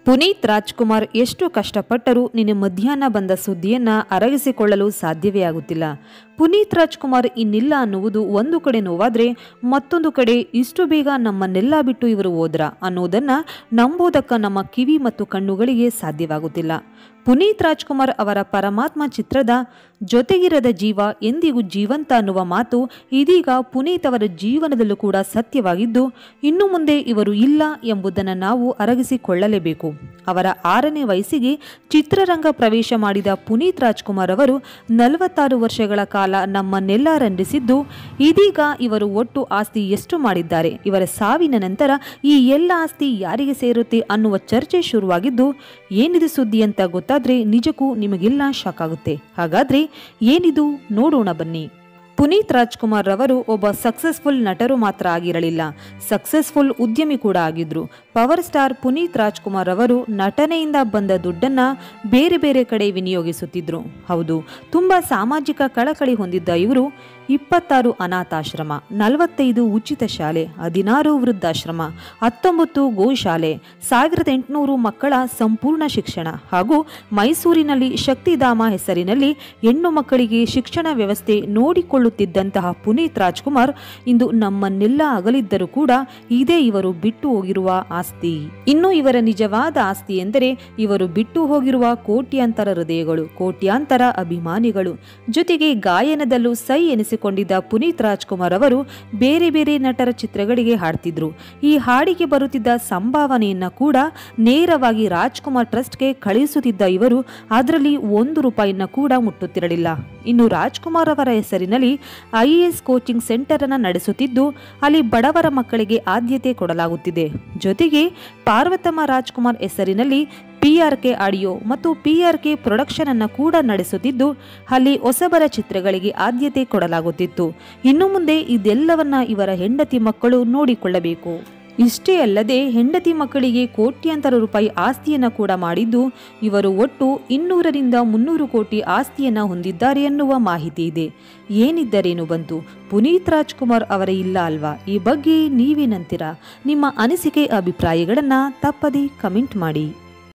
ಪುನೀತ್ ರಾಜ್ಕುಮಾರ್ ಎಷ್ಟು ಕಷ್ಟಪಟ್ಟರೂ ನಿನ್ನೆ ಮಧ್ಯಾಹ್ನ ಬಂದ ಸುದ್ದಿಯನ್ನ ಅರಗಿಸಿಕೊಳ್ಳಲು ಸಾಧ್ಯವೇ ಆಗುತ್ತಿಲ್ಲ ಪುನೀತ್ ರಾಜ್ಕುಮಾರ್ ಇನ್ನಿಲ್ಲ ಅನ್ನುವುದು ಒಂದು ಕಡೆ ನೋವಾದ್ರೆ ಮತ್ತೊಂದು ಕಡೆ ಇಷ್ಟು ಬೇಗ ನಮ್ಮನ್ನೆಲ್ಲ ಬಿಟ್ಟು ಇವರು ಹೋದ್ರ ಅನ್ನೋದನ್ನ ನಂಬೋದಕ್ಕ ನಮ್ಮ ಕಿವಿ ಮತ್ತು ಕಣ್ಣುಗಳಿಗೆ ಸಾಧ್ಯವಾಗುತ್ತಿಲ್ಲ ಪುನೀತ್ ರಾಜ್ಕುಮಾರ್ ಅವರ ಪರಮಾತ್ಮ ಚಿತ್ರದ ಜೊತೆಗಿರದ ಜೀವ ಎಂದಿಗೂ ಜೀವಂತ ಅನ್ನುವ ಮಾತು ಇದೀಗ ಪುನೀತ್ ಅವರ ಜೀವನದಲ್ಲೂ ಕೂಡ ಸತ್ಯವಾಗಿದ್ದು ಇನ್ನು ಮುಂದೆ ಇವರು ಇಲ್ಲ ಎಂಬುದನ್ನು ನಾವು ಅರಗಿಸಿಕೊಳ್ಳಲೇಬೇಕು ಅವರ ಆರನೇ ವಯಸ್ಸಿಗೆ ಚಿತ್ರರಂಗ ಪ್ರವೇಶ ಮಾಡಿದ ಪುನೀತ್ ರಾಜ್ಕುಮಾರ್ ಅವರು ನಲವತ್ತಾರು ವರ್ಷಗಳ ಕಾಲ ನಮ್ಮನ್ನೆಲ್ಲ ರಂಜಿಸಿದ್ದು ಇದೀಗ ಇವರು ಒಟ್ಟು ಆಸ್ತಿ ಎಷ್ಟು ಮಾಡಿದ್ದಾರೆ ಇವರ ಸಾವಿನ ನಂತರ ಈ ಎಲ್ಲ ಆಸ್ತಿ ಯಾರಿಗೆ ಸೇರುತ್ತೆ ಅನ್ನುವ ಚರ್ಚೆ ಶುರುವಾಗಿದ್ದು ಏನಿದು ಸುದ್ದಿ ಅಂತ ಗೊತ್ತಾದ್ರೆ ನಿಜಕ್ಕೂ ನಿಮಗೆಲ್ಲ ಶಾಕ್ ಆಗುತ್ತೆ ಹಾಗಾದ್ರೆ ಏನಿದು ನೋಡೋಣ ಬನ್ನಿ ಪುನೀತ್ ರಾಜ್ಕುಮಾರ್ ರವರು ಒಬ್ಬ ಸಕ್ಸಸ್ಫುಲ್ ನಟರು ಮಾತ್ರ ಆಗಿರಲಿಲ್ಲ ಸಕ್ಸಸ್ಫುಲ್ ಉದ್ಯಮಿ ಕೂಡ ಆಗಿದ್ರು ಪವರ್ ಸ್ಟಾರ್ ಪುನೀತ್ ರಾಜ್ಕುಮಾರ್ ಅವರು ನಟನೆಯಿಂದ ಬಂದ ದುಡ್ಡನ್ನ ಬೇರೆ ಬೇರೆ ಕಡೆ ವಿನಿಯೋಗಿಸುತ್ತಿದ್ರು ಹೌದು ತುಂಬಾ ಸಾಮಾಜಿಕ ಕಳಕಳಿ ಹೊಂದಿದ್ದ ಇವರು ಇಪ್ಪತ್ತಾರು ಅನಾಥಾಶ್ರಮ ನಲವತ್ತೈದು ಉಚಿತ ಶಾಲೆ ಹದಿನಾರು ವೃದ್ಧಾಶ್ರಮ ಹತ್ತೊಂಬತ್ತು ಗೋಶಾಲೆ ಸಾವಿರದ ಎಂಟುನೂರು ಮಕ್ಕಳ ಸಂಪೂರ್ಣ ಶಿಕ್ಷಣ ಹಾಗೂ ಮೈಸೂರಿನಲ್ಲಿ ಶಕ್ತಿಧಾಮ ಹೆಸರಿನಲ್ಲಿ ಹೆಣ್ಣು ಮಕ್ಕಳಿಗೆ ಶಿಕ್ಷಣ ವ್ಯವಸ್ಥೆ ನೋಡಿಕೊಳ್ಳುತ್ತಿದ್ದಂತಹ ಪುನೀತ್ ರಾಜ್ಕುಮಾರ್ ಇಂದು ನಮ್ಮನ್ನೆಲ್ಲ ಅಗಲಿದ್ದರೂ ಕೂಡ ಇದೇ ಇವರು ಬಿಟ್ಟು ಹೋಗಿರುವ ಆಸ್ತಿ ಇನ್ನು ಇವರ ನಿಜವಾದ ಆಸ್ತಿ ಎಂದರೆ ಇವರು ಬಿಟ್ಟು ಹೋಗಿರುವ ಕೋಟ್ಯಾಂತರ ಹೃದಯಗಳು ಕೋಟ್ಯಾಂತರ ಅಭಿಮಾನಿಗಳು ಜೊತೆಗೆ ಗಾಯನದಲ್ಲೂ ಸೈ ಎನಿಸಿಕೊಂಡಿದ್ದ ಪುನೀತ್ ರಾಜ್ಕುಮಾರ್ ಅವರು ಬೇರೆ ಬೇರೆ ನಟರ ಚಿತ್ರಗಳಿಗೆ ಹಾಡ್ತಿದ್ರು ಈ ಹಾಡಿಗೆ ಬರುತ್ತಿದ್ದ ಸಂಭಾವನೆಯನ್ನ ಕೂಡ ನೇರವಾಗಿ ರಾಜ್ಕುಮಾರ್ ಟ್ರಸ್ಟ್ಗೆ ಕಳುಹಿಸುತ್ತಿದ್ದ ಇವರು ಅದರಲ್ಲಿ ಒಂದು ರೂಪಾಯಿನ ಕೂಡ ಮುಟ್ಟುತ್ತಿರಲಿಲ್ಲ ಇನ್ನು ರಾಜ್ಕುಮಾರ್ ಅವರ ಹೆಸರಿನಲ್ಲಿ ಐಎಎಸ್ ಕೋಚಿಂಗ್ ಸೆಂಟರ್ ಅನ್ನು ನಡೆಸುತ್ತಿದ್ದು ಅಲ್ಲಿ ಬಡವರ ಮಕ್ಕಳಿಗೆ ಆದ್ಯತೆ ಕೊಡಲಾಗುತ್ತಿದೆ ಜೊತೆಗೆ ಪಾರ್ವತಮ್ಮ ರಾಜ್ಕುಮಾರ್ ಹೆಸರಿನಲ್ಲಿ ಪಿಆರ್ಕೆ ಆಡಿಯೋ ಮತ್ತು ಪಿಆರ್ಕೆ ಪ್ರೊಡಕ್ಷನ್ ಅನ್ನು ಕೂಡ ನಡೆಸುತ್ತಿದ್ದು ಅಲ್ಲಿ ಹೊಸಬರ ಚಿತ್ರಗಳಿಗೆ ಆದ್ಯತೆ ಕೊಡಲಾಗುತ್ತಿತ್ತು ಇನ್ನು ಮುಂದೆ ಇದೆಲ್ಲವನ್ನ ಇವರ ಹೆಂಡತಿ ಮಕ್ಕಳು ನೋಡಿಕೊಳ್ಳಬೇಕು ಇಷ್ಟೇ ಅಲ್ಲದೆ ಹೆಂಡತಿ ಮಕ್ಕಳಿಗೆ ಕೋಟ್ಯಾಂತರ ರೂಪಾಯಿ ಆಸ್ತಿಯನ್ನ ಕೂಡ ಮಾಡಿದ್ದು ಇವರು ಒಟ್ಟು ಇನ್ನೂರರಿಂದ ಮುನ್ನೂರು ಕೋಟಿ ಆಸ್ತಿಯನ್ನ ಹೊಂದಿದ್ದಾರೆ ಎನ್ನುವ ಮಾಹಿತಿ ಇದೆ ಏನಿದ್ದರೇನು ಬಂತು ಪುನೀತ್ ರಾಜ್ಕುಮಾರ್ ಅವರ ಇಲ್ಲ ಅಲ್ವಾ ಈ ಬಗ್ಗೆ ನೀವೇನಂತೀರಾ ನಿಮ್ಮ ಅನಿಸಿಕೆ ಅಭಿಪ್ರಾಯಗಳನ್ನ ತಪ್ಪದೇ ಕಮೆಂಟ್ ಮಾಡಿ